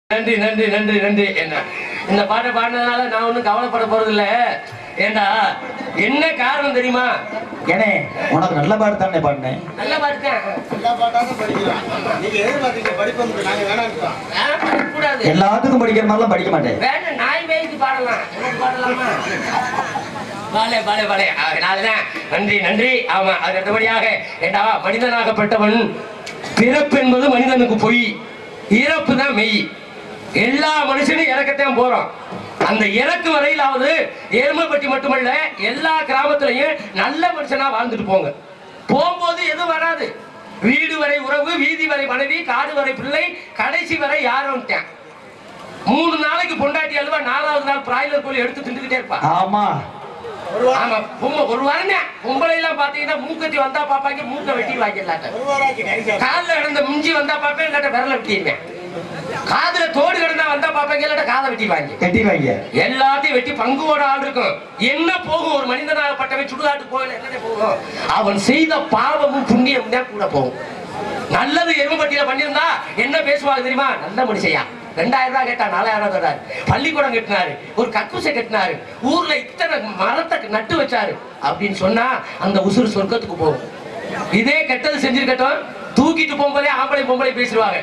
நன்றி நன்றி நன்றி நன்றி என்ன இந்த பாட்டை பாடினதுனால நான் ஒன்றும் கவலைப்பட போறதில்ல ஏண்டா என்ன காரணம் தெரியுமா ஏனே உனக்கு நல்ல பாட்டு தானே பாடினேன் நல்ல பாட்டு தான் எல்லா பாட்டாலும் படிக்கிறோம் நீங்க எதிர்பார்த்தீங்க படிப்பு நாங்க வேணாம் ஆ, கூடாது எல்லாத்துக்கும் படிக்கிற மாதிரிலாம் படிக்க மாட்டேன் வேண்டாம் நாய் வேய்க்கு பாடலாம் எனக்கு பாடலாமா வாலே வாலே வாலே அதனாலதான் நன்றி நன்றி ஆமா அது அடுத்தபடியாக ஏண்டா மனிதனாகப்பட்டவன் பிறப்பு என்பது மனிதனுக்கு பொய் இறப்பு தான் மெய் எல்லா மனுஷனும் இறக்கத்தான் போறோம் அந்த இறக்கு வரையிலாவது எருமைப்பட்டி மட்டுமல்ல எல்லா கிராமத்திலையும் நல்ல மனுஷனா வாழ்ந்துட்டு போங்க போகும்போது எதுவும் வராது வீடு வரை உறவு வீதி வரை மனைவி காடு வரை பிள்ளை கடைசி வரை யாரும் மூணு நாளைக்கு பொண்டாட்டி அல்வா நாலாவது நாள் பிராய்லர் கோழி எடுத்து திண்டுக்கிட்டே இருப்பா ஆமா ஆமா பொம்மை ஒரு வாரம் பொம்பளை எல்லாம் பாத்தீங்கன்னா மூக்கத்தி வந்தா பாப்பாங்க மூக்க வெட்டி வாங்கிடலாட்ட ஒரு வாராக்கி கரிசா கால்ல கிடந்த மிஞ்சி வந்தா பாப்பேன் இல்லாட்ட விரல வெட்டிடுவேன் காதுல தோடு கிடந்தா வந்தா பாப்பாங்க இல்லாட்ட காதை வெட்டிடுவாங்க கட்டிடுவாங்க எல்லாத்தையும் வெட்டி பங்குவோட ஆள் இருக்கும் என்ன போகும் ஒரு மனிதனாகப்பட்டவன் சுடுகாட்டு கோயில் என்ன போகும் அவன் செய்த பாவமும் புண்ணியம் தான் கூட போகும் நல்லது எருமப்பட்டியில பண்ணியிருந்தா என்ன பேசுவாங்க தெரியுமா நல்ல மனுஷையா ரெண்டாயிரம் ரூபாய் கேட்டா நாலாயிரம் ரூபாய் தராரு பள்ளிக்கூடம் கட்டினாரு ஒரு கக்கூசை கட்டினாரு ஊர்ல இத்தனை மரத்தை நட்டு வச்சாரு அப்படின்னு சொன்னா அந்த உசுறு சொர்க்கத்துக்கு போகும் இதே கெட்டது செஞ்சிருக்கட்டும் தூக்கிட்டு போகும்போதே ஆம்பளை பொம்பளை பேசிடுவாங்க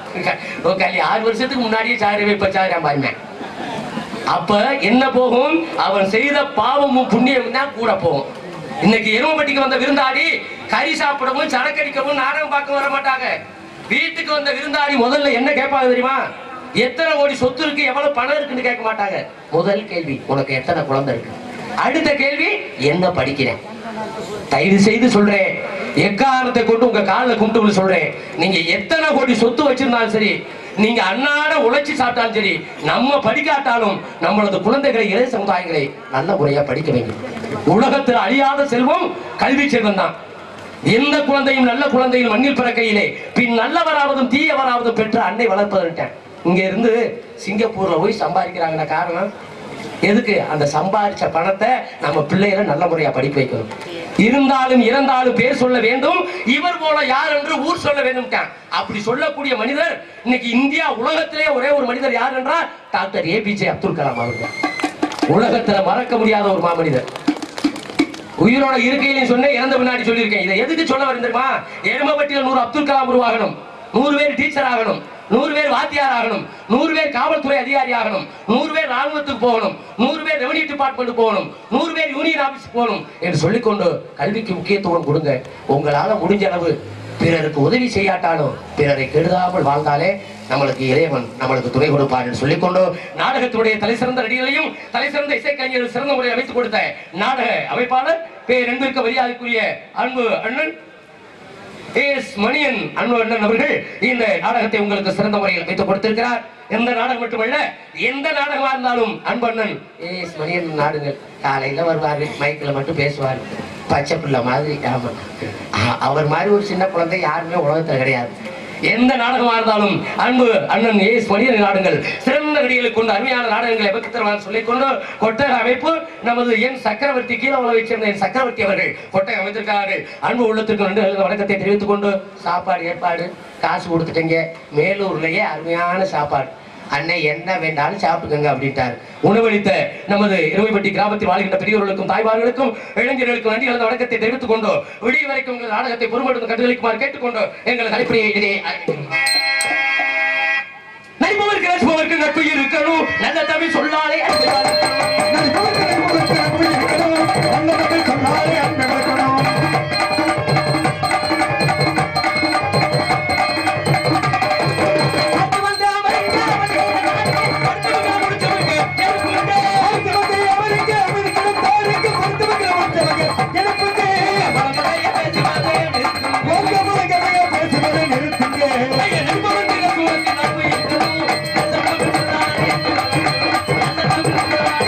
ஓ, கல்வி ஆறு வருஷத்துக்கு முன்னாடியே சாரு இப்ப சாரு பாருங்க அப்ப என்ன போகும் அவன் செய்த பாவமும் புண்ணியம் தான் கூட போகும் இன்னைக்கு எருமப்பட்டிக்கு வந்த விருந்தாடி கறி சாப்பிடவும் சரக்கடிக்கவும் நாடகம் பார்க்க வர மாட்டாங்க வீட்டுக்கு வந்த விருந்தாடி முதல்ல என்ன கேட்பாங்க தெரியுமா எத்தனை கோடி சொத்து இருக்கு எவ்வளவு பணம் இருக்குன்னு கேட்க மாட்டாங்க முதல் கேள்வி உனக்கு எத்தனை குழந்தை இருக்கு அடுத்த கேள்வி என்ன படிக்கிறேன் தயவு செய்து சொல்றேன் எக்காரணத்தை கொண்டு உங்க காலில் கும்பிட்டு விழ சொல்றேன் நீங்க எத்தனை கோடி சொத்து வச்சிருந்தாலும் சரி நீங்க அன்னாட உழைச்சி சாப்பிட்டாலும் சரி நம்ம படிக்காட்டாலும் நம்மளது குழந்தைகளை இளைய சமுதாயங்களை நல்ல முறையா படிக்க வைங்க உலகத்தில் அழியாத செல்வம் கல்வி செல்வம் தான் எந்த குழந்தையும் நல்ல குழந்தையும் மண்ணில் பிறக்கையிலே பின் நல்லவராவதும் தீயவராவதும் பெற்று அன்னை வளர்ப்பதுட்டேன் இங்க இருந்து சிங்கப்பூர்ல போய் சம்பாதிக்கிறாங்கன்ற காரணம் எதுக்கு அந்த சம்பாதிச்ச பணத்தை நம்ம பிள்ளைகளை நல்ல முறையா படிக்க வைக்கணும் இருந்தாலும் இறந்தாலும் பேர் சொல்ல வேண்டும் இவர் போல யார் என்று ஊர் சொல்ல வேண்டும் அப்படி சொல்லக்கூடிய மனிதர் இன்னைக்கு இந்தியா உலகத்திலே ஒரே ஒரு மனிதர் யார் என்றால் டாக்டர் ஏபிஜே அப்துல் கலாம் அவர்கள் உலகத்துல மறக்க முடியாத ஒரு மாமனிதர் உயிரோட இருக்கையிலையும் சொன்னேன் இறந்த பின்னாடி சொல்லியிருக்கேன் இதை எதுக்கு சொல்ல வரேன் தெரியுமா எருமப்பட்டியில் நூறு அப்துல் கலாம் உருவாகணும் நூறு பேர் டீச்சர் ஆகணும் நூறு பேர் வாத்தியார் ஆகணும் நூறு பேர் காவல்துறை அதிகாரி ஆகணும் நூறு பேர் ராணுவத்துக்கு போகணும் நூறு பேர் ரெவன்யூ டிபார்ட்மெண்ட் போகணும் நூறு பேர் யூனியன் ஆபீஸ் போகணும் என்று சொல்லிக்கொண்டு கல்விக்கு முக்கியத்துவம் கொடுங்க உங்களால முடிஞ்ச அளவு பிறருக்கு உதவி செய்யாட்டாலும் பிறரை கெடுதாமல் வாழ்ந்தாலே நம்மளுக்கு இறைவன் நம்மளுக்கு துணை கொடுப்பார் என்று சொல்லிக்கொண்டு நாடகத்துடைய தலை சிறந்த நடிகர்களையும் தலை சிறந்த இசைக்கலைஞர்கள் சிறந்த முறையில் அமைத்துக் கொடுத்த நாடக அமைப்பாளர் பேரன்பிற்கு மரியாதைக்குரிய அன்பு அண்ணன் எஸ் மணியன் அன்பு அண்ணன் அவர்கள் இந்த நாடகத்தை உங்களுக்கு சிறந்த முறையில் அமைத்துக் கொடுத்திருக்கிறார் எந்த நாடகம் மட்டுமல்ல எந்த நாடகமா இருந்தாலும் அன்பு அண்ணன் எஸ் மணியன் நாடுங்கள் காலையில வருவாரு மைக்கில் மட்டும் பேசுவார் பச்சை பிள்ளை மாதிரி ஆமா அ- அவர் மாதிரி ஒரு சின்ன குழந்தை யாருமே உலகத்துல கிடையாது எந்த நாடகமா இருந்தாலும் அன்பு அண்ணன் ஏஸ் மணியன் நாடுங்கள் சிறந்த நடிகளை கொண்டு அருமையான நாடகங்களை எபக்கத்திரவான் சொல்லிக்கொண்டு கொட்டக அமைப்பு நமது என் சக்கரவர்த்தி கீழ உலகை சேர்ந்த என் சக்கரவர்த்தி அவர்கள் கொட்டகை அமைத்திருக்கிறார்கள் அன்பு உள்ளத்திற்கு நன்றி கலந்த வணக்கத்தை தெரிவித்துக் கொண்டு சாப்பாடு ஏற்பாடு காசு கொடுத்துட்டீங்க மேலூர்லயே அருமையான சாப்பாடு அன்னை என்ன வேண்டாலும் சாப்பிட்டுக்கங்க அப்படின்ட்டார் உணவளித்த நமது இருமைப்பட்டி கிராமத்தில் வாழ்கின்ற பெரியவர்களுக்கும் தாய்மார்களுக்கும் இளைஞர்களுக்கும் நன்றி கலந்த வணக்கத்தை தெரிவித்துக் கொண்டு விடிய வரைக்கும் உங்கள் நாடகத்தை பொறுமெடுத்து கண்டுகளிக்குமாறு கேட்டுக்கொண்டு எங்கள் கலைப்பணியை இதை நடிப்பவருக்கு நடிப்பவருக்கு நட்பு இருக்கணும் நல்ல தமிழ் சொல்லாலே நட்பு இருக்கணும்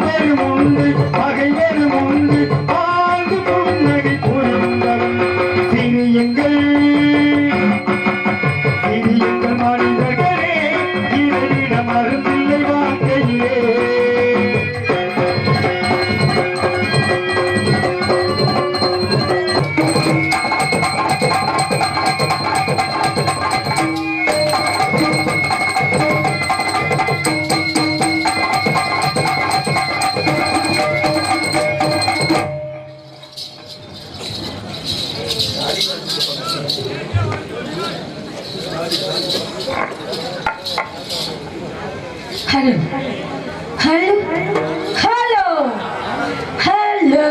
நண்பரும் உண்டு பகைவரும் உண்டு ஆழ்ந்து புன்னகை புரிந்தவன் சிரியுங்கள் சிரியுங்கள் மனிதர்களே இவரிடம் மருந்தில்லை வாழ்க்கையிலே ஹலோ ஹலோ ஹலோ ஹலோ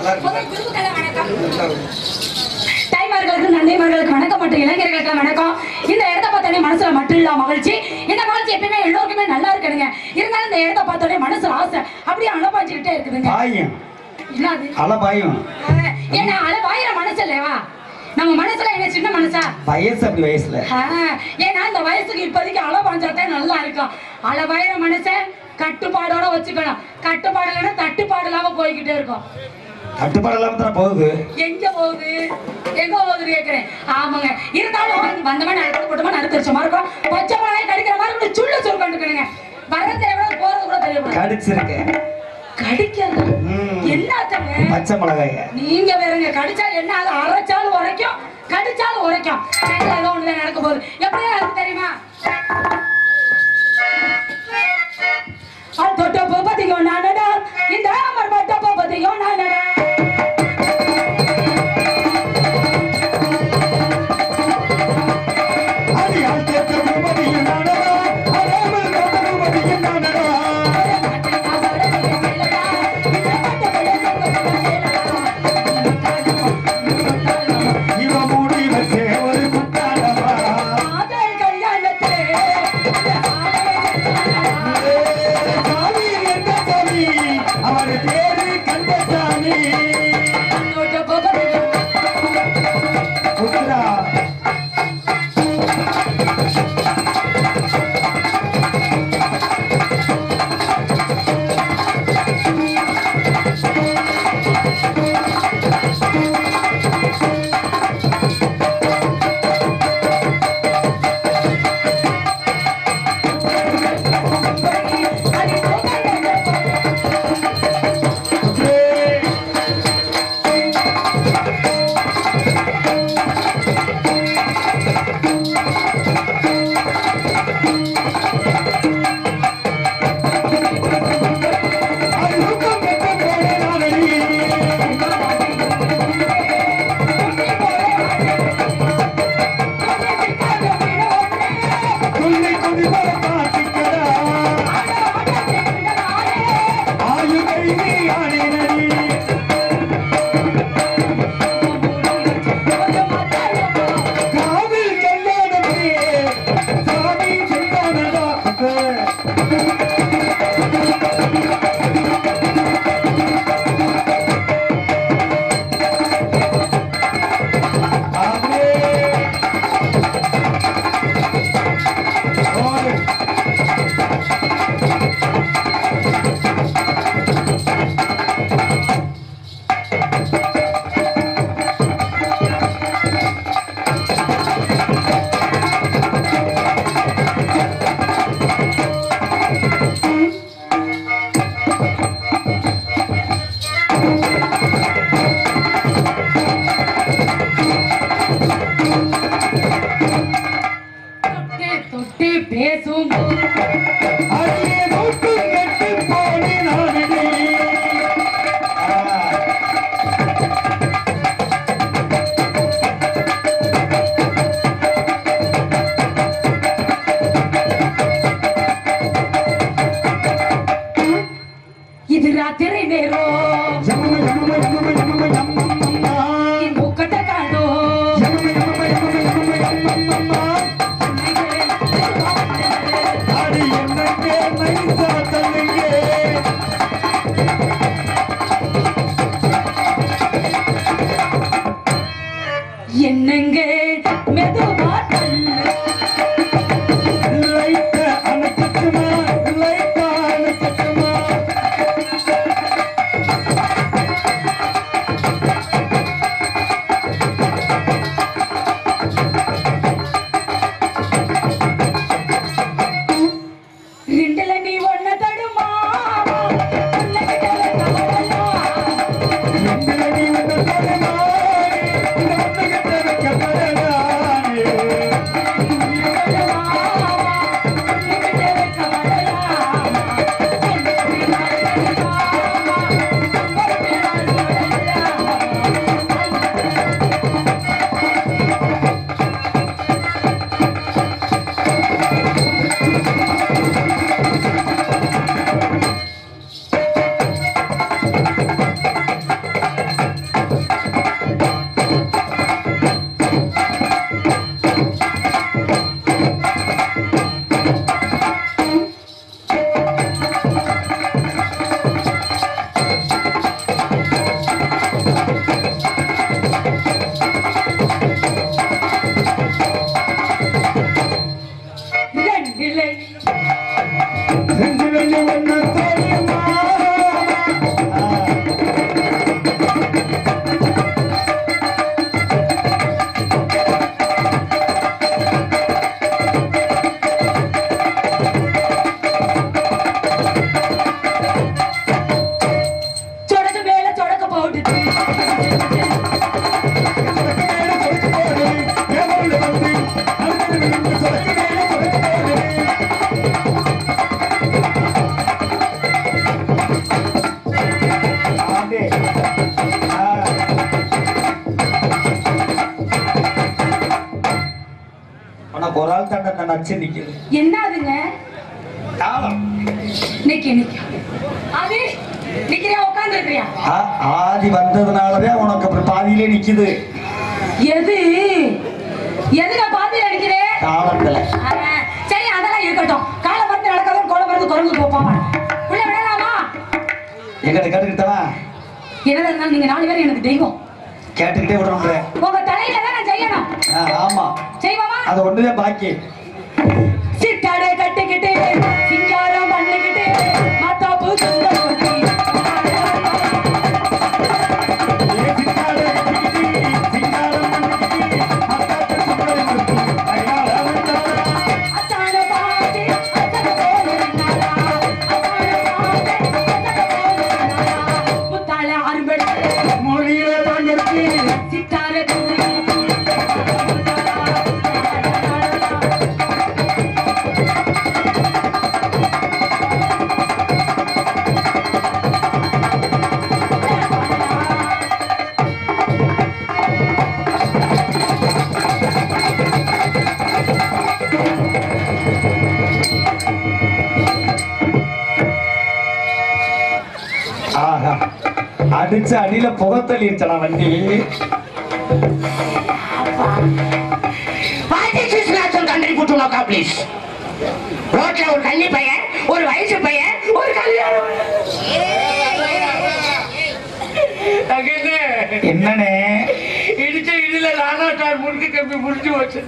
தாய்மார்களுக்கு நன்றிமார்களுக்கு வணக்கம் மற்றும் இளைஞர்களுக்கு வணக்கம் இந்த இடத்த பார்த்தோன்னே மனசுல மட்டும் இல்ல மகிழ்ச்சி இந்த மகிழ்ச்சி எப்பயுமே எல்லோருக்குமே நல்லா இருக்கணுங்க இருந்தாலும் இந்த இடத்த பார்த்தோன்னே மனசுல ஆசை அப்படியே அனுபவிச்சுக்கிட்டே இருக்குதுங்க பாயும் இல்லாது அல பாயும் ஏன்னா அளவாயிர மனசு இல்லையா நம்ம மனசுல என்ன சின்ன மனசா வயசு அப்படி வயசுல ஆ, ஏன்னா இந்த வயசுக்கு இப்போதைக்கு அள பாஞ்சாதான் நல்லா இருக்கும் அளவாயிர மனுஷன் கட்டுப்பாடோட வச்சுக்கணும் கட்டுப்பாடு இல்லைன்னா தட்டுப்பாடு இல்லாம போய்கிட்டே இருக்கும் கட்டுப்பாடு இல்லாம தான் போகுது எங்க போகுது எங்க போகுது கேக்குறேன் ஆமாங்க இருந்தாலும் வந்தவன் நறுக்கிறது போட்டோமா நறுத்தரிச்ச மாதிரி இருக்கும் பச்சை மிளகாய் கடிக்கிற மாதிரி இப்படி சுள்ள சொல்லிக்கணுங்க வர தேவை போறது கூட தெரியக்கூடாது கடிச்சிருக்கேன் கடிக்கிறது ம். என்னத்தங்க பச்சை மிளகாய நீங்க வேறங்க கடிச்சா என்ன அது அரைச்சாலும் உரைக்கும் கடிச்சாலும் உரைக்கும் எனக்கு ஏதோ ஒண்ணுதான் நடக்க போகுது எப்படியா இருக்கு தெரியுமா அது தொட்ட போப்பதியோ நானடா இந்த அமர் பட்ட போப்பதியோ நானடா அடியால் கேட்க பூமதியின் நாடகா அறாமல் காத்த பூமதியின் நாடகா இவ மூடி வச்சே ஒரு குத்தாடவா சாமி எந்த சாமி அவர் பேரு கந்தசாமி புத்திரா அழுக்கம் பெற்ற போலே நானடி துள்ளி குதி வர காத்துக்கடா ஆயுதை நீ ஆடினடி காவில் கல்யாணமே சாமி செந்தானடா ஆமே ஓய் தொட்டு பேசும் அடியே நோட்டும் கெட்டு போனி நானடி இது ராத்திரி நேரம் யமம யமம யமம யமம யம்மம்மம்மா இந்த முக்கட்ட காணும் யமம யமம யமம யமம யம்மம்மம்மா அடி என்னங்கே நைசா தள்ளுங்க என்னங்க மெதுவா தள்ளு லைட்ட அணைக்கட்டுமா லைட்ட அணைக்கட்டுமா அடிச்சு நிக்குது என்னதுங்க தாளம் நிக்க நிக்க அது நிக்கிறியா உட்கார்ந்து இருக்கிறியா ஆ- ஆதி வந்ததுனாலதான் உனக்கு அப்புறம் பாதியிலே நிக்குது எது எது நான் பாத்து அடிக்கிறேன் தாளத்துல ஆ, சரி அதெல்லாம் இருக்கட்டும் காலை மருந்து நடக்காத கோலை மருந்து குரங்கு போப்பாங்க உள்ள விடலாமா எங்கிட்ட கேட்டுக்கிட்டவா என்னதா இருந்தாலும் நீங்க நாலு பேர் எனக்கு தெய்வம் கேட்டுக்கிட்டே விடணுன்ற உங்க தலையில தான் நான் செய்யணும் ஆ, ஆமா செய்வோமா அது ஒண்ணுதான் பாக்கி சிட்டாடே கட்டிக்கிட்டு சிங்காரம் பண்ணிக்கிட்டு மாத்தாப்பு சுந்தர குட்டி. அத்தான பாட்டு அத்தனை போல இருந்தாரா. அத்தான பாட்டு அத்தனை போல இருந்தாரா. முத்தால அரும்பெடுத்து மொழியில தான் இருக்கு சித்தார தூரி. ஆஹா அடிச்ச அடியில புகத்தள்ளி இருச்சனா வண்டி கண்ணி புட்டு நோக்கா ப்ளீஸ் ரோட்ல ஒரு கன்னி பையன் ஒரு வயசு பையன் ஒரு கல்யாணம் அங்கே என்னனே இடிச்ச இடியில ராணாட்டார் முறுக்கு கம்பி முடிஞ்சு போச்சு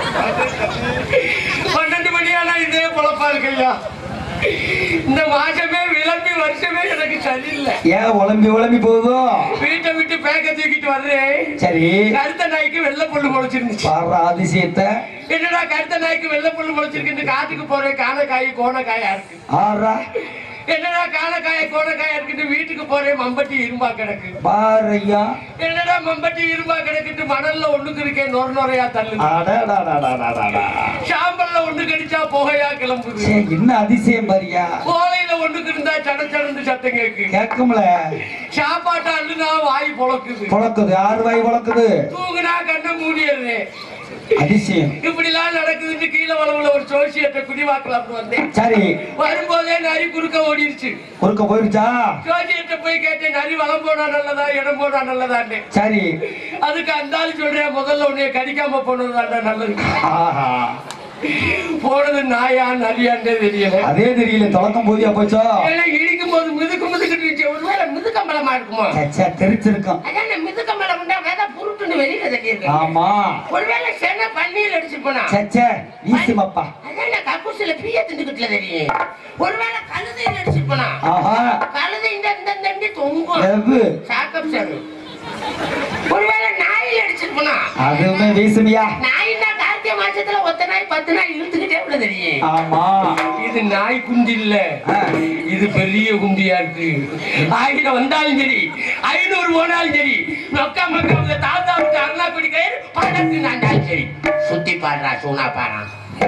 பன்னெண்டு மணி ஆனா இதே பொழப்பா இருக்கையா இந்த மாசமே விளம்பி வருஷமே எனக்கு சரியில்லை ஏன் உழம்பி உழம்பி போகுதோ வீட்டை விட்டு பேக்க தூக்கிட்டு வர்றேன் சரி கருத்த நாய்க்கு வெள்ளை புல்லு முளைச்சிருந்துச்சு பாடுற அதிசயத்தை என்னடா கருத்த நாய்க்கு வெள்ளை புல்லு முளைச்சிருக்கு காட்டுக்கு போறேன் காணக்காய் கோணக்காயா இருக்கு ஆறா என்னடா காணக்காய கோணக்காயா இருக்குன்னு வீட்டுக்கு போறேன் மம்பட்டி இரும்பா கிடக்கு பாறையா என்னடா மம்பட்டி இரும்பா கிடக்குட்டு மணல்ல ஒண்ணுக்கு இருக்கேன் நொர நொறையா தள்ளு அடடடடடடடடா. சாம்பல்ல ஒண்ணு கடிச்சா புகையா கிளம்புது சே, என்ன அதிசயம் பாரியா கோலையில ஒண்ணுக்கு இருந்தா சட சடந்து சத்தம் கேக்கு கேட்கும்ல சாப்பாட்டை அள்ளுனா வாய் பொழக்குது புழக்குது ஆறு வாய் புழக்குது தூங்குனா கண்ணை மூடிடுறேன் அதிசயம் இப்படி எல்லாம் நடக்குதுன்னு கீழே வளவுல ஒரு சோசியத்தை குடிவாக்கலாம்னு வந்தேன் சரி வரும்போதே நரி குறுக்க ஓடிருச்சு குறுக்க போயிருச்சா ஜோசியத்தை போய் கேட்டேன் நரி வளம் போனா நல்லதா இடம் போனா நல்லதான்னு சரி அதுக்கு அந்த ஆளு சொல்றேன் முதல்ல உன்னைய கடிக்காம போனதுதான்டா நல்லது ஆஹா போனது நாயா நரியான்றே தெரியல அதே தெரியல தொடக்கம் போதியா போச்சோ ஏன்னா இடிக்கும் போது மிதுக்கு மிதுக்கிட்டு இருந்துச்சு ஒருவேளை மிதுக்கம்பளமா இருக்குமா சச்சா தெரிச்சிருக்கோம் அதான் மிதுக்கம்பளம் வேதா புருட்டுன்னு வெளியில தட்டியிருக்கேன் ஆமா ஒருவேளை சென்னை பன்னீர் அடிச்சு போனா சச்சா ஈசுமப்பா அதான் நான் கக்கூசில பீய திண்டுக்கிட்டுல தெரியும் ஒருவேளை கழுதையில் அடிச்சு போனா ஆஹா கழுதை இந்த இந்த தண்டி தொங்கும் எது சாக்கப் சார் ஒருவேளை நாயில் அடிச்சு போனா அதுவுமே வீசுமியா நாயின்னா கார்த்திகை மாசத்துல ஒத்த நாய் பத்து நாய் இழுத்துக்கிட்டே உள்ள தெரியும் ஆமா இது நாய் குண்டி இல்ல ஆ. இது பெரிய குண்டியா இருக்கு ஆயிரம் வந்தாலும் சரி ஐநூறு போனாலும் சரி நொக்கா மக்கா உங்க தாத்தாவுக்கு அருணா குடி கயிறு படக்கு நாண்டாலும் சரி சுத்தி பாடுறா சூனா பாரா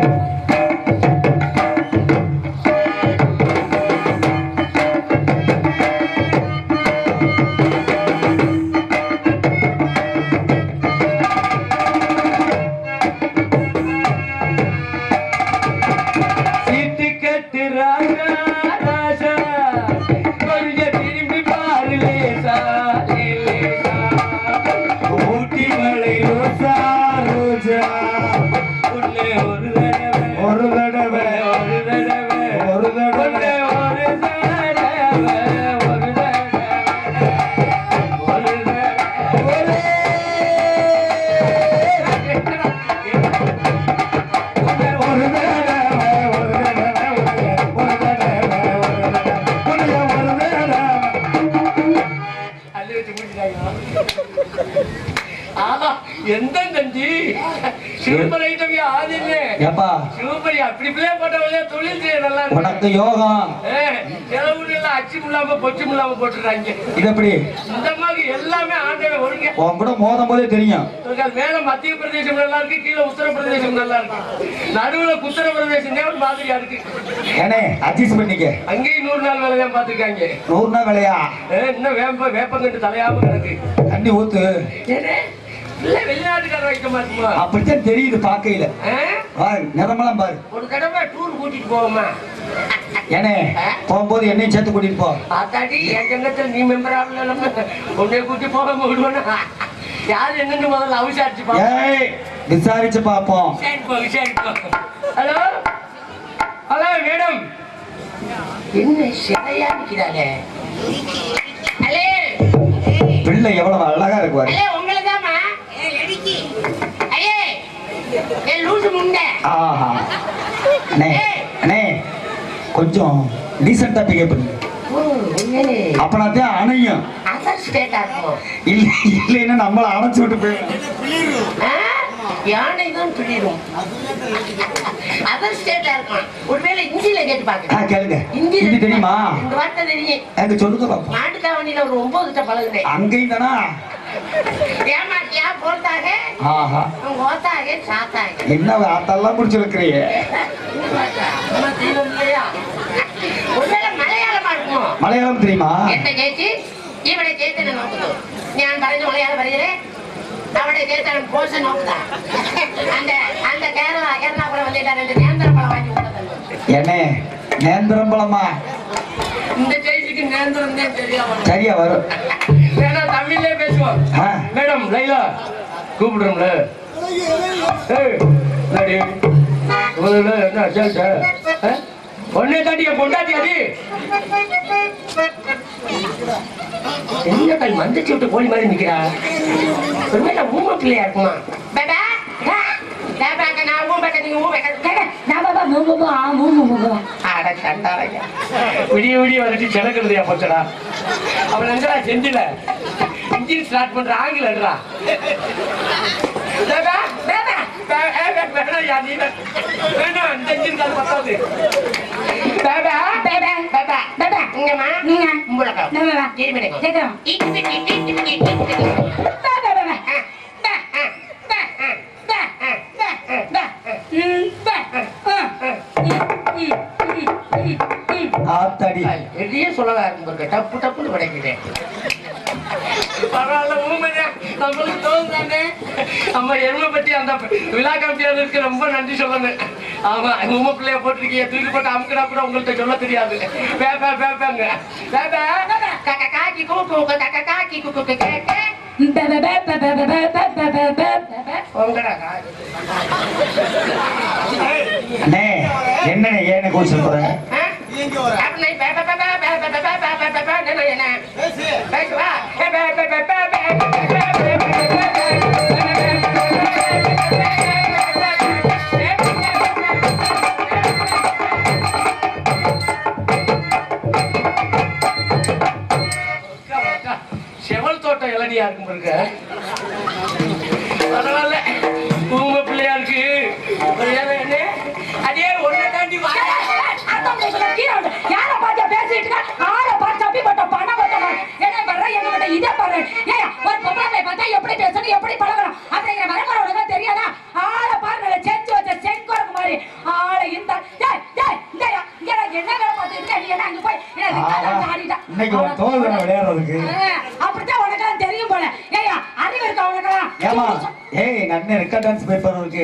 சீட்டு கட்டு ராஜா ராஜா கொஞ்சம் திரும்பி பாரு லேசா லேசா ஊட்டி மலை ரோசா ரோஜா உன்னை ஒரு தடவை ஒரு தடவை ஒரு தடவை ஒரு தடவை உன்னை ஒரு தடவை ஒரு தடவை ஒரு தடவை ஒரு தடவை ஒரு தடவை ஒரு தடவை ஒரு தடவை ஒரு தடவை அள்ளி வச்சு முடிச்சிட்டாங்க ஆஹா எந்த தண்டி சூப்பர் ஐட்டம் ஆதின்னு ஏப்பா சூப்பர் அப்படி பிள்ளை போட்டவங்க தொழில் செய்ய நல்லா இருக்கு உனக்கு யோகம் செலவு எல்லாம் அச்சும் இல்லாம பொச்சும் இல்லாம போட்டுறாங்க இது எப்படி இந்த மாதிரி எல்லாமே ஆண்டவன் ஒழுங்க உன் கூட மோதும் போதே தெரியும் இருக்காது. மேல மத்திய பிரதேசம் நல்லா இருக்கு கீழே உத்தரப்பிரதேசம் நல்லா இருக்கு நடுவுல உத்தரப்பிரதேசம் தான் ஒரு மாதிரியா இருக்கு ஏனே அட்ஜஸ்ட் பண்ணிக்க அங்கேயும் நூறு நாள் வேலை தான் பாத்துருக்காங்க நூறுனா விலையா இன்னும் வேப்ப வேப்பங்கண்டு தலையாம கிடக்கு தண்ணி ஊத்து ஏனே இல்ல வெளிநாட்டுக்கார வைக்க மாட்டோமா அப்படித்தான் தெரியுது பார்க்கையில பாரு நிறமெல்லாம் பாரு ஒரு தடவை டூர் கூட்டிட்டு போவோமா ஏனே போகும்போது என்னையும் சேர்த்து கூட்டிட்டு போ அத்தாடி என் சங்கத்தில் நீ மெம்பர் ஆகல உன்னை கூட்டி போகாம விடுவேனா யார் என்னன்னு முதல்ல அவசாரிச்சு பா ஏய் விசாரிச்சு பாப்போம் விசாரிப்போம் விசாரிப்போம் ஹலோ ஹலோ மேடம் என்ன சிலையா நிக்கிறாங்க ஹலோ பிள்ளை எவ்வளவு அழகா இருக்கு பாரு ஹலோ உங்களதாமா ஐயே என் லூசு முண்டை ஆஹா அண்ணே அண்ணே கொஞ்சம் டீசெண்டா பிகேப் பண்ணு ஓ உண்மையிலே அப்பனா தான் அணையும் அதர் ஸ்டேட்டா இருக்கும் இல்ல இல்லைன்னா நம்மள அணைச்சு விட்டு போயிடும் ஆ? யானை தான் துளிரும் அதர் ஸ்டேட்ல இருக்கும் ஒருவேளை இந்தியில கேட்டு ஆ பாக்குறேன் கேளுங்க இந்தி இது தெரியுமா இந்த வார்த்தை தெரியும் எனக்கு சொல்லுங்க பாப்போம் நாட்டுக்காவணியில ஒரு ஒன்பது கிட்ட பழகுனேன் அங்கேயும் தானா ஏமாட்டியா போட்டாக ஆஹா ஓத்தாக சாத்தாக என்ன ஆத்தெல்லாம் முடிச்சிருக்கிறியே அம்மா தெய்வம் இல்லையா ஒருவேளை மலையாளமா இருக்குமோ மலையாளம் தெரியுமா എന്റെ ചേച്ചി ഇവിടെ ചേച്ചിനെ നോക്കുന്നു ഞാൻ പറഞ്ഞു മലയാളം പറയുന്നത് അവിടെ ചേച്ചൻ പോഷൻ നോക്കുക அந்த அந்த கேரளா எர்ணாகுளம் வந்துட்டா ரெண்டு நேந்திர பழம் வாங்கி கொடுத்தது என்னே நேந்திரம்பழமா இந்த சேச்சிக்கு நேந்திரம் தான் தெரியாம சரியா வரும் வேணா தமிழ்லயே பேசுவோம் ஆ. மேடம் லைலா கூப்பிடுறோம்ல ஏய் நடி முதல்ல என்ன சேச்ச ஒன்னே தாண்டி என் பொண்டாட்டி அடி என்ன கல் மந்திச்சு விட்டு கோழி மாதிரி நிக்கிறா ஒருவேளை ஊம பிள்ளையா இருக்குமா பேபா பேபாக்க நான் ஊம்பக்க நீங்க ஊம்பக்க நான் பாபா மூ மூ ஆ மூ மூ மூ அட சண்டாரையா விடிய விடிய வந்துட்டு கிடக்குறதையா போச்சடா அவன் எங்கடா செஞ்சில இன்ஜின் ஸ்டார்ட் பண்ற ஆங்கிலன்றா பேபா பேபா வேணாம் யா நீ வே- வேணாம் இந்த இன்ஜின் கால் பத்தாது பேபா பேபா பேபா பேபா இங்கம்மா நீங்க உங்களுக்கா நம்ம வா இருமிடுங்க கேக்குறோம் பா பா பா பா பா பா பா பா பா ம் பா ஆ ம் ம் ம் ம் ஆத்தாடி எதையே சொல்லவா இருக்கும் டப்பு டப்புன்னு கிடைக்கிறேன் பரவாயில்ல ஊமையா நம்மளுக்கு தோணுதானே நம்ம எருமை பத்தி அந்த விழா கமிட்டியாளருக்கு ரொம்ப நன்றி சொல்லணும் ஆமா ஊமை பிள்ளைய போட்டிருக்கீங்க தூக்கி போட்டு அமுக்கினா கூட உங்கள்ட்ட சொல்ல தெரியாது பே பே பே பேங்க பே பே கக்க காக்கி கூக்கு கக்க காக்கி கூக்கு கேக்க பா பா பா பா பா பா பா பா பா பா பா உங்கடா காக்கி அண்ணே என்னண்ணே ஏன்னு கூட சொல்றேன் ஆ? இங்க வர அப்படி பே பே பே பே பே பே பே பே பே பே பே என்ன என்ன பேசு பேசுவா பே பே பே பே பே பே பே பே பே பே செவல் தோட்டம் இளநியா இருக்கும் இருக்க பரவாயில்ல உங்க பிள்ளையா இருக்கு பிள்ளையா என்ன அதே ஒன்றை தாண்டி வா யார பாத்தியா பேசிட்டு இருக்க ஆளை பார்த்து தப்பி போட்ட பணம் போட்ட என்ன பண்ற என்ன பண்ற இதை பண்ற ஏய் ஒரு பொம்பளை பார்த்தா எப்படி பேசணும் எப்படி பழகணும் அப்படிங்கிற வரமுறை உனக்கு தெரியாதா ஆளை பாரு நல்ல செஞ்சு வச்ச செங்கோருக்கு மாதிரி ஆளை இந்த ஏய் ஏய் இந்த இங்க என்ன வேலை பார்த்துட்டு இருக்க? நீ என்ன அங்க போய் என்ன விக்காத ஆடிட்டா இன்னைக்கு ஒரு தோல் தானே விளையாடுறதுக்கு அப்படித்தான் உனக்கெல்லாம் தெரியும் போல ஏய்யா அறிவு இருக்கா உனக்கெல்லாம் ஏமா ஏய் எங்க அண்ணன் ரெக்கார்ட் டான்ஸ் பேப்பர் இருக்கு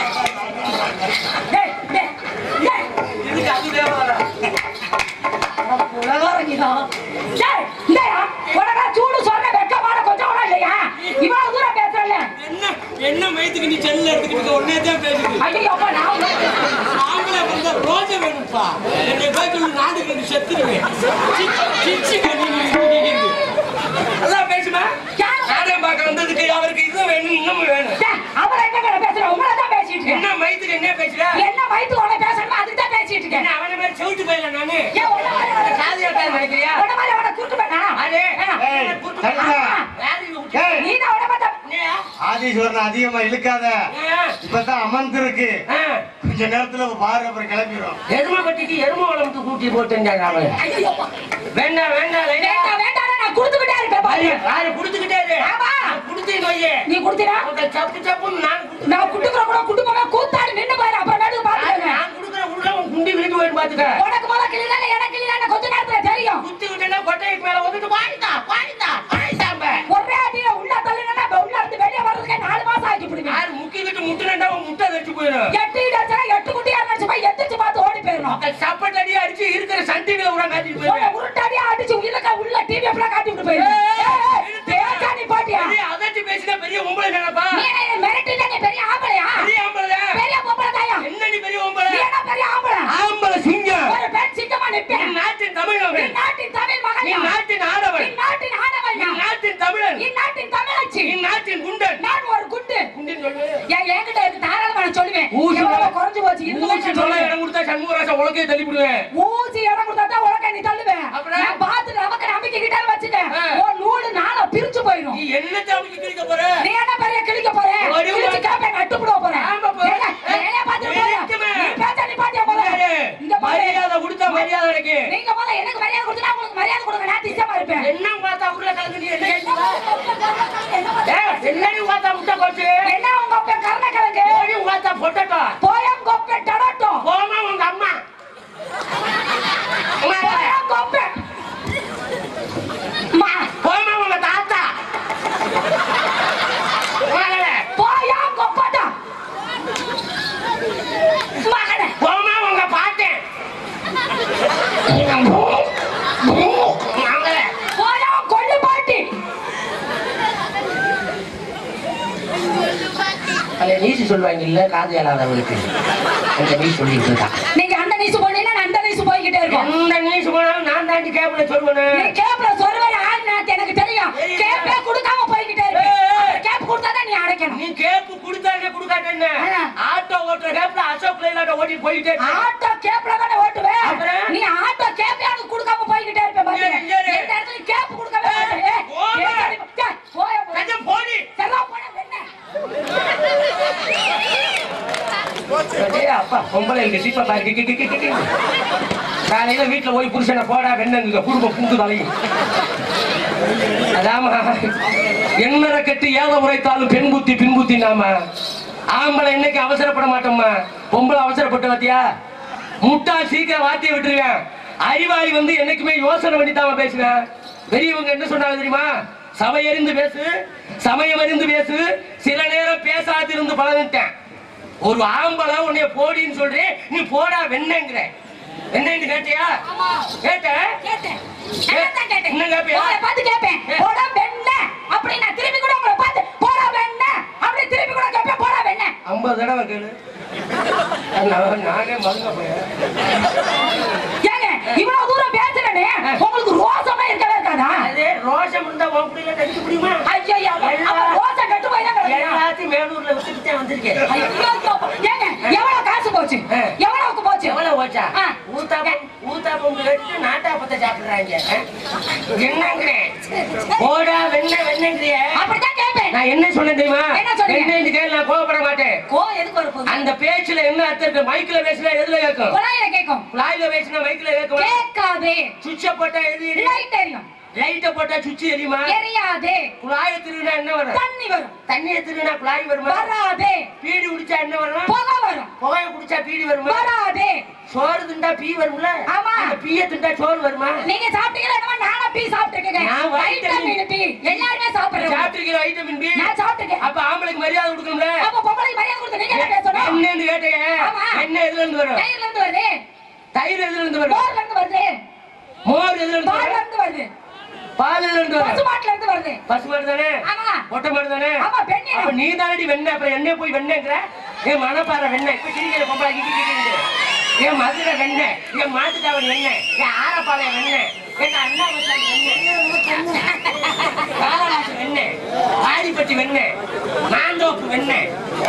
டேய் டேய் டேய் இதுக்கு அது தேவை உலகாரங்கிதா. டேய், இந்தாயா, உனக்கா சூடு சொன்ன வெட்கமான கொஞ்சம் கூட இல்லையா? இவ்வளவு தூரம் பேசுறல்ல? என்ன என்ன மயத்துக்கு நீ செல்ல எடுத்துக்கிட்டு ஒன்னே தான் பேசுது ஐயோ, அப்பா, நான் உன்னை- ஆம்பளை வந்தா ரோஜை வேணும்ப்பா என்னை போய் சொல்லி நாட்டுக்கு நீ செத்துருவேன் சிச்சி கண்ணி நல்லா பேசுமா யாரு? நாடகம் பார்க்க வந்ததுக்கு அவருக்கு இது வேணும் இன்னமும் வேணும் டேய், அவரை என்ன வேலை பேசுற? உங்களை தான் பேசிட்டு இருக்கேன். என்ன மயத்துக்கு என்ன பேசுற என்ன வயித்து உன்னை பேசணுமோ அதுக்கு தான் பேசிட்டு இருக்கேன். என்ன அவன மாதிரி செவிட்டு போயிடல நானு ஏன் உன்னை மாதிரி அவனை சாதி ஆட்டான்னு நினைக்கிறியா உன்னை மாதிரி அவனை குறுக்கு பேனா? அதே ஏய், குறுக்கு தள்ளுடா. ஆமா. யாரு இது விட்டு- ஏய். நீ தான் உன்னை பார்த்தா- என்னையா? ஆதீஸ்வரன் அதிகமா இழுக்காத ஏன்? இப்பதான் அமர்ந்திருக்கு ஆ. கொஞ்ச நேரத்துல பாரு அப்புறம் கிளம்பிடும் எருமை பட்டிக்கு எருமை வளர்த்து கூட்டி போட்டுட்டாங்க அவன் ஐயோ, அப்பா. வேண்டாம் வேண்டாம் லைலா. வேண்டாம், வேண்டாம்னு நான் கொடுத்துக்கிட்டே இருப்பேன் பாரு. ஐயா, யாரு குடுத்துக்கிட்டே இரு. ஆமா. நான் குடுத்தேன் வையே. நீ கொடுத்தீனா உங்க சப்பு சப்புன்னு நான் குடுத்து- நான் குடுக்குற கூட குடும்பமா கூத்தாடி நின்னு போயிரு அப்புறமேட்டுக்கு பாத்துக்கோங்க நான் குடுக்குற உள்ள உன் குண்டி விழுந்து போயிட்டு பாத்துக்க உனக்கு முத கிளிதானே எனக்கு கிளிதானே கொஞ்ச நேரத்துல தெரியும் குத்தி விட்டேன்னா கொட்டைக்கு மேல வந்துட்டு வாங்கிட்டா வாங்கிட்டா வாங்கிட்டாம்ப ஒரே அடியில உள்ள தள்ளினா உள்ள இருந்து வெளியே வர்றதுக்கு காட்டிட்டு உன்னை போயிருவேன் உருட்டாடியா அடிச்சு உள்ளக்க உள்ள டிவி எல்லாம் காட்டி விட்டு போயிரு பேச்சா நீ பாட்டியா பெரிய அதட்டி பேசினா பெரிய உம்பளை நினைப்பா நீ என்ன மிரட்டில நீ பெரிய ஆம்பளையா பெரிய ஆம்பளை பெரிய பொம்பளை தாயா என்ன நீ பெரிய நீ உம்பளை என்ன பெரிய ஆம்பளை ஆம்பளை சிங்கம் ஒரு பெண் சிங்கமா நீ நிப்பேன் நாட்டின் நீ தமிழவன் நாட்டின் தமிழ் நீ மகன் நாட்டின் நீ ஆடவன் நாட்டின் நீ ஆடவன் நாட்டின் தமிழன் நீ நாட்டின் தமிழச்சி நீ நாட்டின் குண்டன் நான் ஒரு குண்டு குண்டின்னு சொல்லு என் என்கிட்ட இருக்கு தாராளமா நான் சொல்லுவேன் ஊசி எவ்வளவு தொலை- குறைஞ்சு போச்சு இன்னும் ஊசி சொல்ல இடம் கொடுத்தா சண்முகராசா உலகே தள்ளி விடுவேன் ஊசி இடம் கொடுத்தா தான் உலக நீ தள்ளுவேன் அப்புறம்? நான் பார்த்து நமக்கு நம்பிக்கை கிட்ட வச்சுக்க ஆ. உன் நூலு நாள பிரிச்சு போயிடும் நீ என்ன தமிழ் கிழிக்க போற நீ என்ன பெரிய கிழிக்க போற ஒரு கிழிச்சு கேப்ப நட்டுப்புட போற ஆமா போ. ஏங்க, ஏங்க பாத்து போற இருக்குமே. நீ பேச்ச நீ பாத்தியா போல இங்க பாரு மரியாதை கொடுத்தா மரியாதை கிடைக்கும் நீங்க போல எனக்கு மரியாதை கொடுத்தா உங்களுக்கு மரியாதை கொடுங்க நான் திசமா இருப்பேன் என்ன பார்த்தா உள்ள கலந்து நீ என்ன கேட்குற? ஏய், என்னடி பார்த்தா முட்டை போச்சு என்ன உங்க அப்பா கருணக்கிழங்கு போடி பார்த்தா பொட்டட்டோ போயம் கொப்பை டடட்டும் போமா உங்க அம்மா அம்மா, போயம் கொப்பை மா போமா உங்க தாத்தா மகளே, போயம் கொப்பட்டா மகனே போமா உங்க பாட்டேன் மகளே, போயம் கொள்ளு பாட்டி அதை நீசி சொல்லுவாங்க இல்ல காது இயலாதவங்களுக்கு அந்த நீ சொல்லிட்டு இருக்கா நீங்க அந்த நீசு போனீங்கன்னா நான் அந்த நீசு போய்கிட்டே இருக்கும் எந்த நீசி போனாலும் நான் தாண்டி கேப்ல நீ சொல்லுவேன் கேப்ல சொல்லுவேன் ஆனா எனக்கு தெரியும் தெரியும். கேப்பே கொடுக்காம போய்கிட்டே இருக்கு ஏய், ஏய். கேப் கொடுத்தா தான் நீ அடைக்கணும் நீ கேப்பு கொடுத்தாங்க கொடுக்காட்டேன்னு ஆ. ஆட்டோ ஓட்டுற கேப்ல அசோக் லைலாட்ட ஓட்டிட்டு போயிட்டே இருக்கு. ஆட்டோ கேப்ல தானே ஓட்டுவேன் அப்புறம்? நீ ஆட்டோ கேப்பே எனக்கு கொடுக்காம போய்கிட்டே இருப்ப பாரு இங்க இரு, இங்க இரு. இந்த இடத்துல கேப் கொடுக்கவே ஏய், மாட்டேன் ஏய், போமா. ஏய், ஏய், போய போய் கஜம் போடி செல்லாம் போன என்ன ஏய், அப்பா பொம்பளை இங்க சீப்பா பாரு கி, கி, கி, கி, கி. காலையில வீட்டுல போய் புருஷனை போடா வெண்ணங்க குடும்பம் புங்கு தலையும் அதாம எண்ணற கட்டு ஏத உரைத்தாலும் பெண் புத்தி பின் புத்தி நாம ஆம்பளை இன்னைக்கு அவசரப்பட மாட்டோம்மா பொம்பளை அவசரப்பட்டு பாத்தியா முட்டா சீக்கிரம் வாத்திய விட்டுருவேன் அறிவாளி வந்து என்னைக்குமே யோசனை பண்ணி தான் பேசுவேன் பெரியவங்க என்ன சொன்னாங்க தெரியுமா சபை அறிந்து பேசு சமயம் அறிந்து பேசு சில நேரம் பேசாதிருந்து பழகிட்டேன் ஒரு ஆம்பளை உன்னைய போடின்னு சொல்றேன் நீ போடா வெண்ணங்கிற வெண்ணன்னு கேட்டியா கேட்ட கேட்டேன் என்னதான் கேட்டேன் என்ன கேப்பியா? உங்களை பார்த்து கேட்பேன் போடா வெண்ண அப்படி நான் திருப்பி கூட உங்களை பார்த்து போடா வெண்ண அப்படி திருப்பி கூட கேட்பேன் போடா வெண்ண ஐம்பது தடவை கேளு நான் நானே மறந்த போயேன் ஏங்க இவ்வளவு தூரம் பேசுறேனே உங்களுக்கு ரோசமா இருக்கவே இருக்காதா அதே ரோஷம் இருந்தா உன் பிள்ளைங்க கடிக்க முடியுமா ஐயோ அவன் ரோசம் கட்டு போய் தான் கிடக்குறான். எல்லாத்தையும் மேலூர்ல விட்டுட்டு வந்திருக்கேன் ஐயோ, ஏங்க எவ்வளவு காசு போச்சு ஆ. எவ்வளவுக்கு போச்சு எவ்வளவு ஓச்சா ஆ. ஊத்தாப்பம் ஊத்தாப்பம் கட்டு நாட்டாப்பத்தை சாப்பிடுறாங்க என்னங்கிறேன் போடா வெண்ண வெண்ணங்கிறிய அப்படித்தான் கேட்பேன் நான் என்ன சொன்னேன் தெரியுமா என்ன சொன்னீங்க? வெண்ணெய் கேள்வி நான் கோவப்பட மாட்டேன் கோ எதுக்கு ஒரு போகுது அந்த பேச்சுல என்ன அர்த்தம் இருக்கு மைக்ல பேசினா எதுல கேட்கும் குழாயில கேட்கும் லாயில பேசினா மைக்ல கேட்கும் கேட்காதே சுவிட்ச போட்டா எது லைட் எரியும் லைட்ட போட்டா சுவிட்ச் எரியுமா எரியாதே குழாய திருவினா என்ன வரும் தண்ணி வரும் தண்ணியை திருவினா குழாய் வருமா வராதே பீடி குடிச்சா என்ன வரும் புகை வரும் புகைய குடிச்சா பீடி வருமா வராதே சோறு திண்டா பீ வரும்ல ஆமா. அந்த பீய திண்டா சோறு வருமா நீங்க சாப்பிட்டீங்களா என்னமோ நானும் பீ சாப்பிட்டுருக்கேன் நான் வைட்டமின் வைட்டமின் பி எல்லாருமே சாப்பிடுறோம் சாப்பிட்டுருக்கிற வைட்டமின் பி நான் சாப்பிட்டுருக்கேன் அப்ப ஆம்பளைக்கு மரியாதை கொடுக்கணும்ல அப்ப பொம்பளைக்கு மரியாதை கொடுத்து நீங்க என்ன பேசணும் என்னன்னு கேட்டீங்க ஆமா. என்ன எதுல இருந்து வரும் தயிர்ல இருந்து வருது தயிர் எதுல இருந்து வரும் மோர்ல இருந்து வருது மோர் எதுல இருந்து பால்ல வரும் இருந்து வருது பால் எதுல இருந்து வரும் பசுமாட்டுல இருந்து வருது பசு மாடு தானே ஆமா ஒட்டை மாடு தானே ஆமா, பெண்ணே. அப்ப நீ தானடி வெண்ணெய் அப்புறம் என்ன போய் வெண்ணெய்ங்கிற என் மனப்பாறை வெண்ணெய் இப்ப கிரிக்கிற பொம்பளை கிக்கி கிக்கிங்க என் மதுரை வெண்ணெய் என் மாட்டுத்தாவணி வெண்ணெய் என் ஆரப்பாளையம் வெண்ணெய் எங்க அண்ணா வச்சாங்க வெண்ணெய் காலராசி வெண்ணெய் ஆடிப்பட்டி வெண்ணெய் மாந்தோப்பு வெண்ணெய்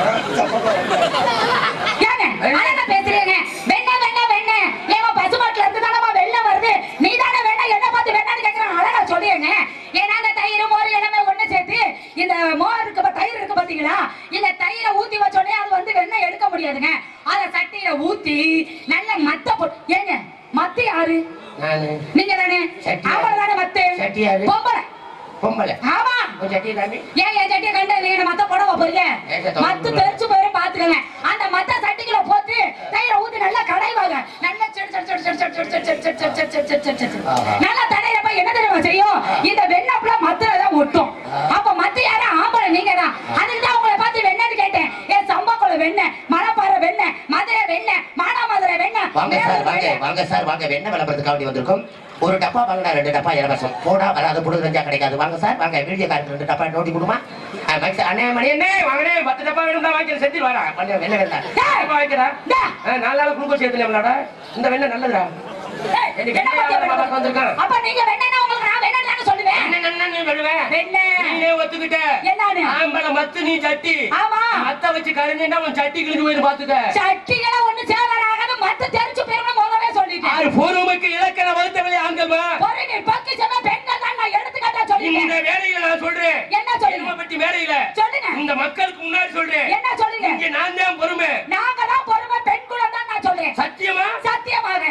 ஏங்க அழகா பேசுறீங்க வெண்ணெய் வெண்ணெய் வெண்ணெய் ஏமா பசுமாட்டுல இருந்து தானமா வெண்ணெய் வருது நீ தானே வெண்ணெய் என்ன பார்த்து வெண்ணெய்னு கேக்குறான் அழகா சொல்லிடுங்க ஏன்னா அந்த தயிர் மோர் எல்லாமே ஒண்ணு சேர்த்து இந்த மோர் இருக்கு பா- தயிர் இருக்கு பாத்தீங்களா இந்த தயிரை ஊத்தி வச்சோடனே அது வந்து வெண்ணெய் எடுக்க முடியாதுங்க அத சட்டியில ஊத்தி நல்ல மத்த போட்டு ஏங்க மத்து யாரு நானு நீங்க தானே சட்டியார். ஆம்பளை தானே மத்து சட்டியாரு. பொம்பளை பொம்பளை ஆமா கொஞ்சம் சட்டி தாண்டி ஏன் என் சட்டியை கண்டு நீங்க மத்த போட போறீங்க ஏங்க தவறு மத்து பண்றேன். தெரிச்சு போயிரும் பாத்துக்கங்க அந்த மத்த சட்டிக்குள்ள போட்டு தயிரை ஊத்தி நல்லா கடைவாங்க நல்லா செடு செடு செடு செடு செடு செடு செடு செடு செடு செடு செடு செடு செடு செடு. ஆஹா. நல்லா தடையிறப்ப என்ன தெரியுமா செய்யும் இந்த வெண்ணப்புல மத்துல தான் ஒட்டும் அப்ப மத்த யாரா ஆம்பளை நீங்க தான் அதுக்கு தான் உங்களை பார்த்து வெண்ணன்னு கேட்டேன் ஏன் சம்பக்குளம் வெண்ணெய் மலைப்பாறை வெண்ணெய் மதுரை வெண்ணெய் மானாமதுரை வெண்ணெய் வாங்க சார், வேலூர் வாங்க. வாங்க சார் வாங்க வெண்ணெய் விளம்பரத்துக்காக வேண்டி வந்திருக்கோம் ஒரு டப்பா வாங்கினா ரெண்டு டப்பா இலவசம் போடா வராத புடு ரஞ்சா கிடைக்காது வாங்க சார் வாங்க வீடியோ கார்டு ரெண்டு டப்பா நோட்டி கொடுமா ஆ, வாங்க சார். அண்ணே மணி அண்ணே வாங்கண்ணே பத்து டப்பா வேணும் தான் வாங்கி செஞ்சு வரா பண்ண வெண்ணெய் வெண்ணெய் டப்பா வாங்கிக்கிறா டா. ஆ, நாலு நாள் குளுக்கோஸ் ஏத்துனேன்லடா இந்த வெண்ணெய் நல்லதுடா ஏய், இன்னைக்கு என்ன பத்தியா வெண்ணெய் வேணும்? வந்திருக்கான். அப்ப நீங்க வேணா உங்களுக்கு நான் வேணாம்னு சொல்லுவேன் என்ன என்ன நீ சொல்லுவேன் வெண்ணெய். நீனே ஒத்துக்கிட்ட என்னன்னு? ஆம்பளை மத்து நீ சட்டி ஆமா. மத்த வச்சு கரைஞ்சா உன் சட்டி கிழிஞ்சு போயிரு பாத்துக்க சட்டிகளை ஒண்ணு சேவராகாது மத்த தெரிஞ்சு போயிரும் முதவே சொல்லிட்டேன் ஆறு பொறுமைக்கு இலக்கண வகுத்தவளே ஆண்கள்மா பொறுமை பக்கு சொன்ன பெண்கள் தான் நான் எடுத்துக்காட்டா இந்த சொல்லிட்டேன் வேலையில நான் சொல்றேன் என்ன சொல்லுங்க? பத்தி வேலையில சொல்லுங்க. இந்த மக்களுக்கு முன்னாடி சொல்றேன் என்ன சொல்லுங்க இங்க நான் தான் பொறுமை நாங்க தான் பொறுமை பெண் குலம் தான் நான் சொல்றேன் சத்தியமா சத்தியமாக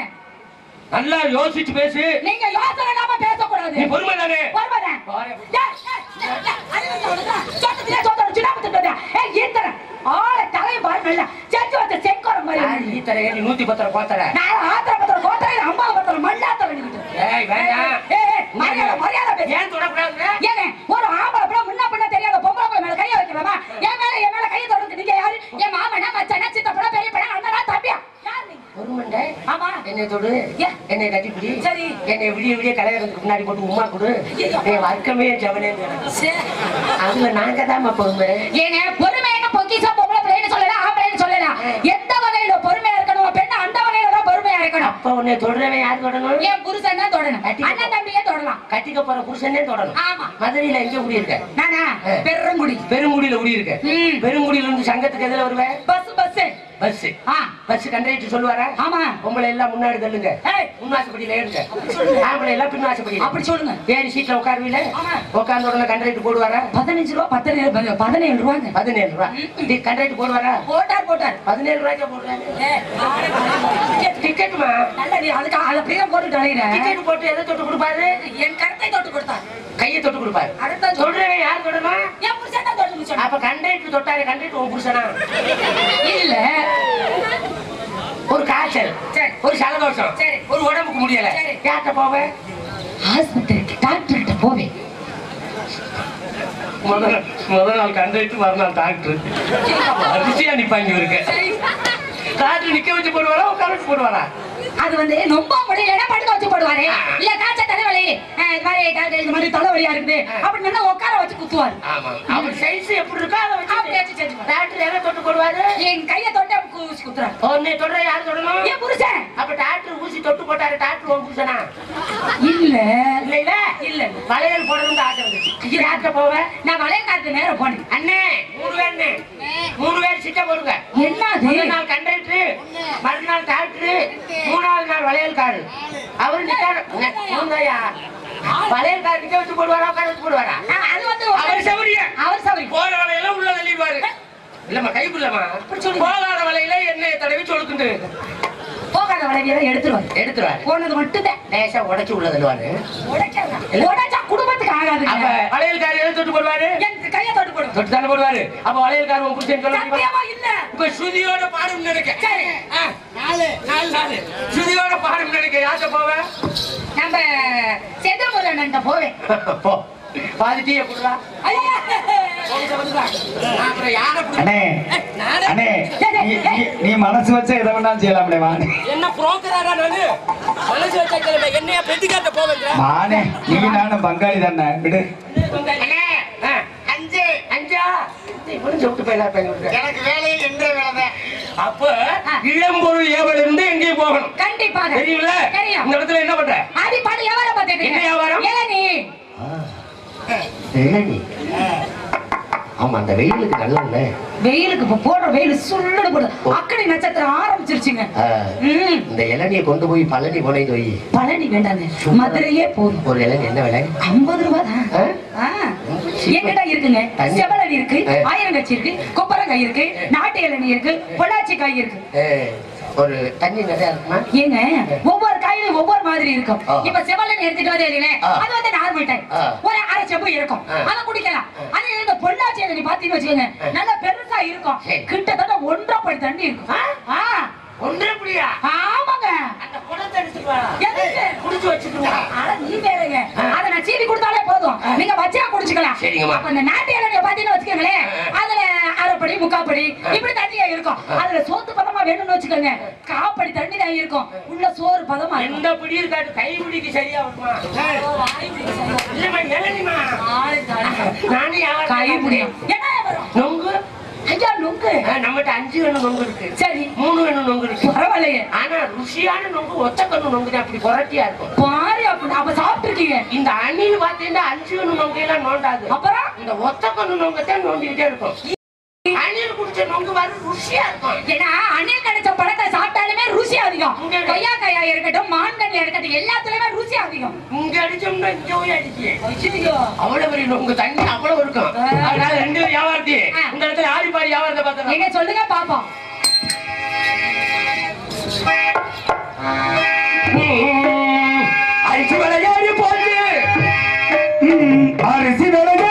நல்லா யோசிச்சு பேசு நீங்க யோசனை இல்லாம பேசக்கூடாது நீ பொறுமை தானே பொறுமைதான். பாரு. ஏய், ஏய், ஏய், ஏய், அழுகுது, அழுகுது. சொந்தத்திலே சொந்தம், சின்னாம திட்டுறது. ஏய், ஈத்தரன். ஆளை தலையை பாரு நல்லா. செஞ்சு வச்ச செங்கோரம் மாதிரி யாரு இருக்கு. நீ தர நீ நூத்தி பத்து ரூபா கோத்தர நான் ஆத்திர பத்திரம் கோத்தரையில் அம்மா பத்திரம் மல்லாத்தரம் நிக்கிட்டு. ஏய் வேண்டாம் ஏய், ஏய், மரியாதை, மரியாதை பேசு. ஏன் தொடக்கூடாது ஏங்க, ஒரு ஆம்பளை பிள்ளை முன்ன பின்ன தெரியாத பொம்பளை பிள்ளை மேல கையை வைக்கலாமா? என் மேல, என் மேல கையை தொடர்ந்து நீங்க யாரு? என் மாமனா, மச்சானா, சித்தப்பனா, பெரியப்பனா, அண்ணனா, தம்பியா? யார் நீங்க? பொறுமண்டே ஆமா. என்னை தொடு ஏன்? என்னை கட்டிப்பிடி சரி. என்னை விடிய விடிய கலையறதுக்கு முன்னாடி போட்டு உமா கொடு ஐயோ. என் வர்க்கமே ஜவனே சே. அதுல நாங்க தான் பொறுமை ஏங்க பொறுமை என்ன பொக்கிஷம் பொம்பளை பிள்ளைன்னு சொல்லலாம் ஆம்பளைன்னு சொல்லலாம் எந்த வகையில பொறுமையா இருக்கணும் பெண்ணு அந்த வகையில தான் பொறுமையா இருக்கணும் அப்ப உன்னை தொடுறவன் யார் தொடணும் என் புருஷன் தான் தொடணும் கட்டிக்க அண்ணன் தம்பியே தொடலாம் கட்டிக்க போற புருஷனே தொடணும் ஆமா. மதுரையில எங்க குடியிருக்க நானா ஆ. பெருங்குடி பெருங்குடியில குடியிருக்க ம். பெருங்குடியில இருந்து சங்கத்துக்கு எதுல வருவேன் பஸ் பஸ் பஸ் ஆ பஸ் கண்டக்டர் சொல்லுவாரா ஆமா பொம்பளை எல்லாம் முன்னாடி தள்ளுங்க ஏய். முன்னாசப்படியில ஏறுங்க ஆம்பளை எல்லாம் பின்னாசப்படியில அப்படி சொல்லுங்க ஏறி சீட்ல உட்காருவீல ஆமா. உட்கார்ந்த உடனே கண்டக்டர் போடுவாரா பதினஞ்சு ரூபா பதினேழு பதினேழு, பதினேழு ரூபாங்க பதினேழு ரூபா கண்டக்டர் போடுவாரா போட்டார் போட்டார் பதினேழு ரூபாய்க்கு போடுறாரு ஏய், ஆளே பாரு. டிக்கெட்டுமா நல்ல நீ அதுக்கு அதை அப்படியே போட்டுட்டு அலையிற டிக்கெட் போட்டு எதை தொட்டு கொடுப்பாரு என் கருத்தை தொட்டு கொடுத்தார் கையை தொட்டு கொடுப்பாரு அடுத்த சொல் சொல்றவன் யார் தொடணும் என் புருஷன் தான் தொட்டு சொன்னார் அப்ப கண்டக்டர் தொட்டாரு கண்டக்டர் உன் புருஷனா இல்ல ஒரு காய்ச்சல் சரி. ஒரு சலதோஷம் சரி. ஒரு உடம்புக்கு முடியல சரி. யார்கிட்ட போவேன் ஆஸ்பத்திரிக்கு டாக்டர் கிட்ட போவேன் முதல் முதல் நாள் கண்டக்டர் மறுநாள் டாக்டர் அதிசயா நிப்பாங்க இவருக்கு டாக்டர் நிக்க வச்சு போடுவாரா உட்கார வச்சு போடுவாரா அது வந்து ரொம்ப முடியலன்னா படுக்க வச்சு போடுவாரு இல்ல காய்ச்ச தலைவலி அஹ் இது மாதிரி டாக்டர் இது மாதிரி தலைவலியா இருக்குது அப்படின்னு நின்னா உட்கார வச்சு குத்துவாரு ஆமா அவர் சைஸ் எப்படி இருக்கோ அதை அப்படி வச்சு வச்சு செஞ்சு டாக்டர் எதை தொட்டு போடுவாரு என் கையை தொட்டு அப்படி குச்சி குத்துறாரு உன்னை தொடுற யார் தொடணும் என் புருஷன் அப்ப டாக்டர் ஊசி தொட்டு போட்டாரு டாக்டர் உன் புருஷனா இல்ல இல்ல இல்ல இல்ல வளையல் போடணும்னு ஆசை வந்துச்சு யார்கிட்ட போவேன் நான் வளையக்காரத்து நேரம் போனேன் அண்ணே மூணு பேர் அண்ணே. மூணு பேர் சிட்ட போடுங்க என்னது முதல் நாள் கண்டக்டர் மறுநாள் டாக்டர் மூணாவது நாள் வளையல்காரு அவரு நிக்காரு மூணையா வளையல்காரு நிக்க வச்சு போடுவாரா உட்கார வச்சு போடுவாரா அஹ் அது வந்து அவர் சௌரிய அவர் சௌரி போற வலையில உள்ள தள்ளிடுவாரு இல்லம்மா கைக்குள்ளமா போகாத வலையில எண்ணெயை தடவி சொலுக்குண்டு போகாத வளையல எடுத்துருவாரு எடுத்துருவாரு போனது மட்டும்தான் லேசா உடைச்சு உள்ள தள்ளுவாரு உடைக்காத உடைச்சா குடும்பத்துக்கு அப்ப ஆகாதுங்க வளையல்காரு எதை தொட்டு போடுவாரு என் கையை தொட்டு போடும் தொட்டு தானே போடுவாரு அப்ப வளையல்காரு உன் புருஷன் சொல்ல முடியுமா சத்தியமா இல்ல இப்ப ஸ்ருதியோட பாடும் நினைக்க சரி. ஆ, நாலு நாலு நாலு ஸ்ருதியோட பாடும் நினைக்க யார்கிட்ட போவேன் நம்ம செந்தமுருகன் போவேன் போ பாதி டீயை குடுறா ஐயா! அப்புறம் யாரை புடி- அண்ணே நானே அண்ணே நீ- நீ- நீ மனசு வச்சா எதை வேணாலும் செய்யலாம்லே வா என்ன புரோக்கராடா நானு மனசு வச்சா கிளம்ப என்னைய பெட்டிக்காட்ட போவேங்க வானே நீ நானும் பங்காளி தானே விடு அண்ணே ஆ, அஞ்சு அஞ்சா இவனும் சொல்லிட்டு போயிடலாம் இப்ப இவனுக்கு. எனக்கு வேலையை என்ற வேலை தான் அப்ப இளம்பொருள் ஏவல் இருந்து எங்கேயும் போகணும் கண்டிப்பாக தெரியுமில்ல தெரியும் இந்த இடத்துல என்ன பண்ற அடிப்பாடு வியாபாரம் பார்த்துட்டு என்ன வியாபாரம்? இளநீ இளநீ ஆமா அந்த வெயிலுக்கு நல்ல வெயிலுக்கு இப்ப போடுற வெயில் சுள்ளுடு போடுது அக்கடி நட்சத்திரம் ஆரம்பிச்சிருச்சுங்க ம் இந்த இளநியை கொண்டு போய் பழனி கொண்டு போய் பழனி வேண்டாங்க மதுரையே போதும் ஒரு இளநீ என்ன விலை ஐம்பது ரூபா தான் ஆ? எங்கிட்ட இருக்குங்க தண்ணி. செவலன் இருக்கு ஆ. ஆயிரங்கச்சி இருக்கு கொப்பரங்காய் இருக்கு நாட்டு இளநீ இருக்கு பொள்ளாச்சி காய் இருக்கு ஏ, ஒரு தண்ணி நிறைய இருக்குமா ஏங்க ஒவ்வொரு காயும் ஒவ்வொரு மாதிரி இருக்கும் ஆ. இப்ப செவலன் எடுத்துட்டு வந்து ஆ. அது வந்து நார்மல் டைம் ஆ. ஒரு அரை செப்பு இருக்கும் ஆ. அதை குடிக்கலாம் அது இந்த பொள்ளாச்சி இளநீ பாத்தீங்கன்னு வச்சுக்கோங்க ஆ. நல்லா பெருசா இருக்கும் சரி. கிட்டத்தட்ட ஒன்றரை படி தண்ணி இருக்கும் ஆ? ஆ. ஒன்றரை புடியா ஆமாங்க அந்த குடத்தை எடுத்துட்டு வா எதுக்கு? குடிச்சு வச்சுட்டு வா அட நீ வேறங்க ஆ. அதை நான் சீவி கொடுத்தாலே போதும் இருக்கும் நீங்க வச்சா குடிச்சுக்கலாம் சரிங்கம்மா. அப்ப இந்த நாட்டு இளநிய பாத்தீங்கன்னு வச்சுக்கோங்களேன் அதுல அரைப்படி முக்காப்படி இப்படி தண்ணியா இருக்கும் அதுல சோத்து பதமா வேணும்னு வச்சுக்கோங்க காப்படி தண்ணி தான் இருக்கும் உள்ள சோறு பதமா இருக்கும் எந்த பிடி இருக்காது கை பிடிக்கு சரியா வருமா இல்லம்மா இளநிமா நானே யார் கை புடியும் என்ன வரும் நொங்கு ஐயா நுங்கு ஆ, நம்மகிட்ட அஞ்சு வேணும் நொங்கு இருக்கு சரி மூணு வேணும் நொங்கு இருக்கு பரவாயில்லையே ஆனா ருசியான நொங்கு ஒத்த கண்ணு நொங்கு தான் அப்படி குரட்டியா இருக்கும் பாரு அப்ப அப்ப சாப்பிட்டு இருக்கீங்க இந்த அணில் பாத்தீங்கன்னா அஞ்சு வேணும் நொங்கு எல்லாம் நோண்டாது அப்புறம் இந்த ஒத்த கண்ணு நொங்கு தான் நோண்டிக்கிட்டே இருக்கும் அணில் குடிச்ச நொங்கு வர ருசியா இருக்கும் ஏன்னா அணில் கிடைச்ச பழத்தை சாப்பிட்டாலுமே ருசி அதிகம் இங்க கொய்யா காயா இருக்கட்டும் மான்கனியா இருக்கட்டும் எல்லாத்துலயுமே ருசி அதிகம் இங்க அடிச்சோம்னா இங்க போய் அடிச்சு ஐயோ அவ்வளவு பெரிய நொங்கு தண்ணி அவ்வளவு இருக்கும் அதனால ரெண்டு பேரும் வியாபாரத்தி ஆ. இந்த இடத்துல ஆடி பாடி வியாபாரத்தை பார்த்தா நீங்க சொல்லுங்க பாப்போம் அரிசி விளையாடி போச்சு அரிசி விளையாடி